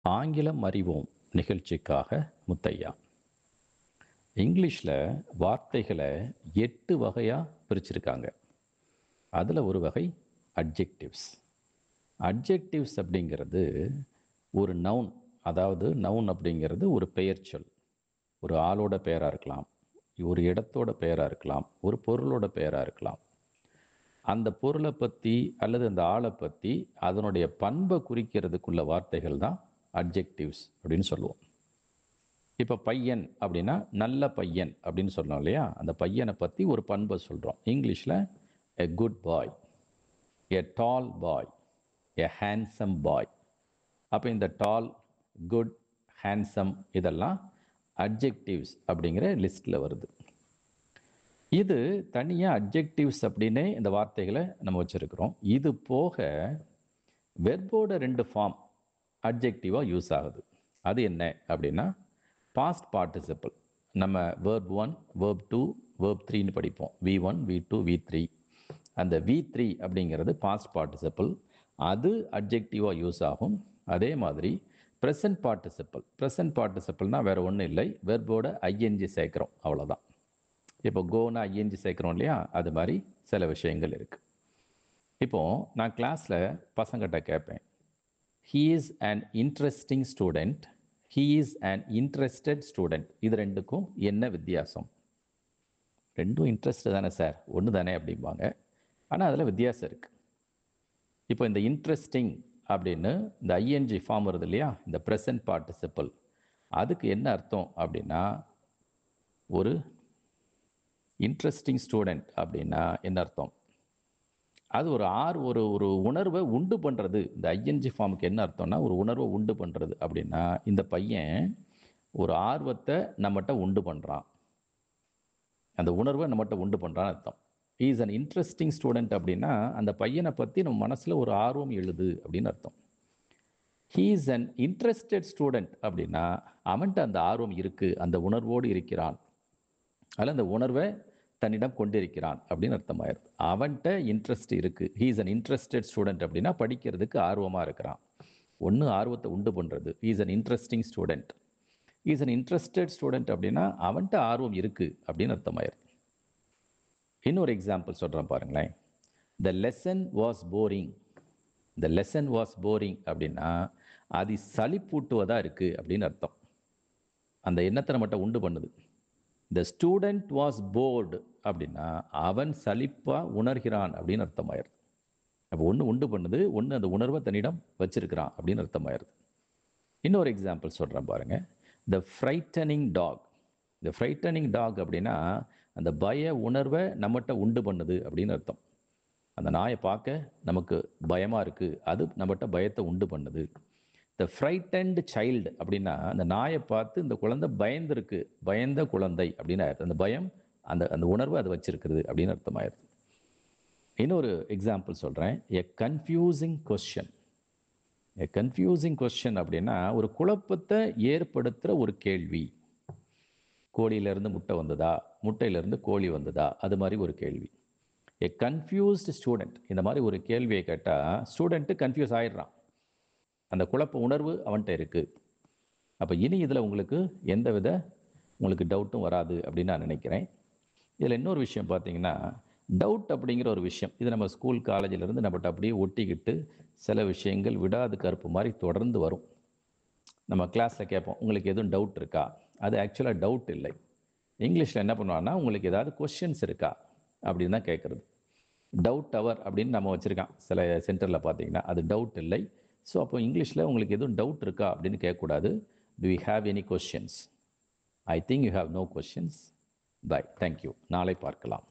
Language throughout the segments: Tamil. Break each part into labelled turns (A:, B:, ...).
A: ஆங்கிலம் அறிவோம் நிகழ்ச்சிக்காக முத்தையா இங்கிலீஷில் வார்த்தைகளை எட்டு வகையாக பிரிச்சிருக்காங்க அதில் ஒரு வகை அட்ஜெக்டிவ்ஸ் அட்ஜெக்டிவ்ஸ் அப்படிங்கிறது ஒரு நவுன் அதாவது நவுன் அப்படிங்கிறது ஒரு பெயர்ச்சொல் ஒரு ஆளோட பெயராக இருக்கலாம் ஒரு இடத்தோட பெயராக இருக்கலாம் ஒரு பொருளோட பெயராக இருக்கலாம் அந்த பொருளை பற்றி அல்லது அந்த ஆளை பற்றி அதனுடைய பண்பை குறிக்கிறதுக்குள்ள வார்த்தைகள் தான் அட்ஜெக்டிவ்ஸ் அப்படின்னு சொல்லுவோம் இப்போ பையன் அப்படின்னா நல்ல பையன் அப்படின்னு சொல்றோம் இல்லையா அந்த பையனை பற்றி ஒரு பண்பை சொல்கிறோம் இங்கிலீஷில் a good bye a doll bye a handsome boy அப்போ இந்த டால் குட் ஹேண்ட்ஸம் இதெல்லாம் அட்ஜெக்டிவ்ஸ் அப்படிங்கிற லிஸ்ட்டில் வருது இது தனியாக அட்ஜெக்டிவ்ஸ் அப்படின்னே இந்த வார்த்தைகளை நம்ம வச்சுருக்கிறோம் இது போக வெர்போட ரெண்டு ஃபார்ம் அட்ஜெக்டிவாக யூஸ் ஆகுது அது என்ன அப்படின்னா பாஸ்ட் பார்ட்டிசிபிள் நம்ம verb one verb two verb த்ரீன்னு படிப்போம் V one V two V three அந்த வி த்ரீ அப்படிங்கிறது பாஸ்ட் பார்ட்டிசிபிள் அது அட்ஜெக்டிவாக யூஸ் ஆகும் அதே மாதிரி ப்ரெசன்ட் பார்ட்டிசிபிள் ப்ரெசன்ட் பார்ட்டிசிபிள்னால் வேறு ஒன்றும் இல்லை வெர்போட ஐஎன்ஜி சேர்க்குறோம் அவ்வளோதான் இப்போ கோனா ஐஎன்ஜி சேர்க்குறோம் இல்லையா அது மாதிரி சில விஷயங்கள் இருக்குது இப்போது நான் கிளாஸில் பசங்கிட்ட கேட்பேன் he is an interesting student he is an interested student இது ரெண்டுக்கும் என்ன வித்தியாசம் ரெண்டும் இன்ட்ரெஸ்ட் தானே சார் ஒன்று தானே அப்படிம்பாங்க ஆனால் அதில் வித்தியாசம் இருக்குது இப்போ இந்த இன்ட்ரெஸ்டிங் அப்படின்னு இந்த ஐஎன்ஜி ஃபார்ம் வருது இல்லையா இந்த ப்ரெசன்ட் பார்ட்டிசிபிள் அதுக்கு என்ன அர்த்தம் அப்படின்னா ஒரு இன்ட்ரெஸ்டிங் ஸ்டூடெண்ட் அப்படின்னா என்ன அர்த்தம் அது ஒரு ஆர் ஒரு ஒரு உணர்வை உண்டு பண்ணுறது இந்த ஐஎன்ஜி ஃபார்முக்கு என்ன அர்த்தம்னா ஒரு உணர்வை உண்டு பண்ணுறது அப்படின்னா இந்த பையன் ஒரு ஆர்வத்தை நம்மகிட்ட உண்டு பண்ணுறான் அந்த உணர்வை நம்மகிட்ட உண்டு பண்ணுறான்னு அர்த்தம் இஸ் அன் இன்ட்ரெஸ்டிங் ஸ்டூடெண்ட் அப்படின்னா அந்த பையனை பற்றி நம்ம மனசில் ஒரு ஆர்வம் எழுது அப்படின்னு அர்த்தம் he is an interested student அப்படின்னா அவன்கிட்ட அந்த ஆர்வம் இருக்குது அந்த உணர்வோடு இருக்கிறான் அதில் அந்த உணர்வை தன்னிடம் கொண்டிருக்கிறான் அப்படின்னு அர்த்தமாயிருது அவன்கிட்ட இன்ட்ரெஸ்ட் இருக்குது he is an interested student அப்படின்னா படிக்கிறதுக்கு ஆர்வமாக இருக்கிறான் ஒன்று ஆர்வத்தை உண்டு பண்ணுறது is an interesting student is an interested student அப்படின்னா அவன்கிட்ட ஆர்வம் இருக்குது அப்படின்னு அர்த்தமாயிருது இன்னொரு எக்ஸாம்பிள் சொல்கிறேன் பாருங்களேன் the lesson was boring the lesson was boring அப்படின்னா அது சளிப்பூட்டுவதாக இருக்குது அப்படின்னு அர்த்தம் அந்த எண்ணத்தை நம்மகிட்ட உண்டு பண்ணுது த ஸ்டூடெண்ட் வாஸ் போர்டு அப்படின்னா அவன் சலிப்பாக உணர்கிறான் அப்படின்னு அர்த்தமாயிருது அப்போ ஒன்று உண்டு பண்ணுது ஒன்று அந்த உணர்வை தன்னிடம் வச்சிருக்கிறான் அப்படின்னு அர்த்தமாயிருது இன்னொரு எக்ஸாம்பிள் சொல்கிறேன் பாருங்க த ஃப்ரைட்டனிங் டாக் இந்த ஃப்ரைட்டனிங் டாக் அப்படின்னா அந்த பய உணர்வை நம்மகிட்ட உண்டு பண்ணுது அப்படின்னு அர்த்தம் அந்த நாயை பார்க்க நமக்கு பயமாக இருக்குது அது நம்மகிட்ட பயத்தை உண்டு பண்ணுது த ஃப்ரைட்டன்ட் சைல்டு அப்படின்னா அந்த நாயை பார்த்து இந்த குழந்தை பயந்துருக்கு பயந்த குழந்தை அப்படின்னு ஆயிடுது அந்த பயம் அந்த அந்த உணர்வு அது வச்சிருக்கிறது அப்படின்னு அர்த்தமாயிருது இன்னொரு எக்ஸாம்பிள் சொல்கிறேன் a confusing question a confusing question அப்படின்னா ஒரு குழப்பத்தை ஏற்படுத்துகிற ஒரு கேள்வி கோழியிலேருந்து முட்டை வந்ததா முட்டையிலேருந்து கோழி வந்ததா அது மாதிரி ஒரு கேள்வி எ கன்ஃபியூஸ்டு ஸ்டூடெண்ட் இந்த மாதிரி ஒரு கேள்வியை கேட்டால் ஸ்டூடெண்ட்டு கன்ஃபியூஸ் ஆயிடுறான் அந்த குழப்ப உணர்வு அவன்கிட்ட இருக்குது அப்போ இனி இதில் உங்களுக்கு எந்த வித உங்களுக்கு டவுட்டும் வராது அப்படின்னு நான் நினைக்கிறேன் இதில் இன்னொரு விஷயம் பார்த்தீங்கன்னா டவுட் அப்படிங்கிற ஒரு விஷயம் இது நம்ம ஸ்கூல் காலேஜிலேருந்து நம்மகிட்ட அப்படியே ஒட்டிக்கிட்டு சில விஷயங்கள் விடாது கருப்பு மாதிரி தொடர்ந்து வரும் நம்ம கிளாஸில் கேட்போம் உங்களுக்கு எதுவும் டவுட் இருக்கா அது ஆக்சுவலாக டவுட் இல்லை இங்கிலீஷில் என்ன பண்ணுவாங்கன்னா உங்களுக்கு ஏதாவது கொஷின்ஸ் இருக்கா அப்படின்னு தான் கேட்குறது டவுட் அவர் அப்படின்னு நம்ம வச்சுருக்கான் சில சென்டரில் பார்த்தீங்கன்னா அது டவுட் இல்லை ஸோ அப்போ இங்கிலீஷில் உங்களுக்கு எதுவும் டவுட் இருக்கா அப்படின்னு கேட்கக்கூடாது do you have any questions I think you have no questions bye thank you நாளை பார்க்கலாம்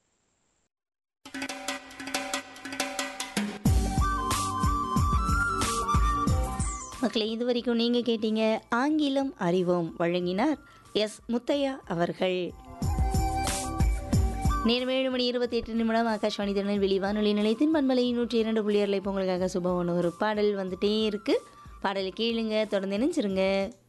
B: மக்களே இது வரைக்கும் நீங்கள் கேட்டீங்க ஆங்கிலம் அறிவோம் வழங்கினார் எஸ் முத்தையா அவர்கள் நேரம் ஏழு மணி இருபத்தி எட்டு நிமிடம் ஆகாஷ்வாணி திருநெல்வேலி வானொலி நிலையத்தின் பண்பலை நூற்றி இரண்டு புள்ளி ஏழில் இப்போ உங்களுக்காக சுபமான ஒரு பாடல் வந்துட்டே இருக்கு பாடலை கேளுங்க தொடர்ந்து நினைச்சிருங்க